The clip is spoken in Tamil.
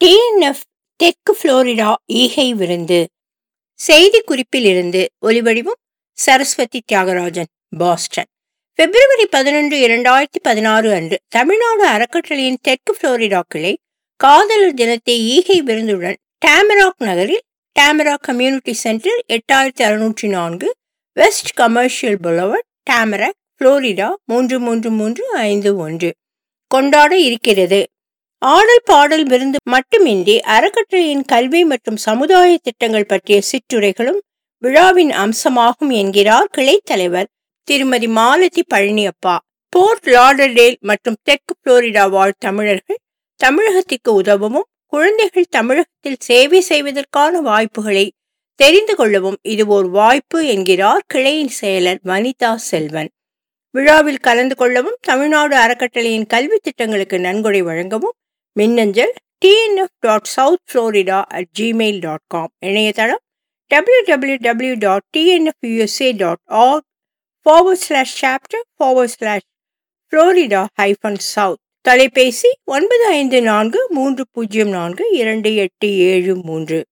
டிஎன்எஃப் தெற்கு புளோரிடா ஈகை விருந்து செய்தி குறிப்பிலிருந்து ஒலிவடிவம் சரஸ்வதி தியாகராஜன் பாஸ்டன் பிப்ரவரி பதினொன்று இரண்டாயிரத்தி பதினாறு அன்று தமிழ்நாடு அறக்கட்டளையின் தெற்கு புளோரிடா கிளை காதலர் தினத்தை ஈகை விருந்துடன் டேமராக் நகரில் டேமராக் கம்யூனிட்டி சென்டர் எட்டாயிரத்தி அறுநூற்றி நான்கு வெஸ்ட் கமர்ஷியல் புலவர் டேமராக் புளோரிடா மூன்று மூன்று மூன்று ஐந்து ஒன்று கொண்டாட இருக்கிறது ஆடல் பாடல் விருந்து மட்டுமின்றி அறக்கட்டளையின் கல்வி மற்றும் சமுதாய திட்டங்கள் பற்றிய சிற்றுரைகளும் விழாவின் அம்சமாகும் என்கிறார் கிளைத் தலைவர் திருமதி மாலதி பழனியப்பா போர்ட் லாடர்டேல் மற்றும் தெற்கு புளோரிடா வாழ் தமிழர்கள் தமிழகத்திற்கு உதவவும் குழந்தைகள் தமிழகத்தில் சேவை செய்வதற்கான வாய்ப்புகளை தெரிந்து கொள்ளவும் இது ஒரு வாய்ப்பு என்கிறார் கிளையின் செயலர் வனிதா செல்வன் விழாவில் கலந்து கொள்ளவும் தமிழ்நாடு அறக்கட்டளையின் கல்வி திட்டங்களுக்கு நன்கொடை வழங்கவும் மின்னஞ்சல் TNF dot south Florida at Gmail dot com இணையதளம் W W W dot TNFUSA dot org forward slash chapter forward slash Florida hyphen south தொலைபேசி ஒன்பது ஐந்து நான்கு மூன்று பூஜ்ஜியம் நான்கு இரண்டு எட்டு ஏழு மூன்று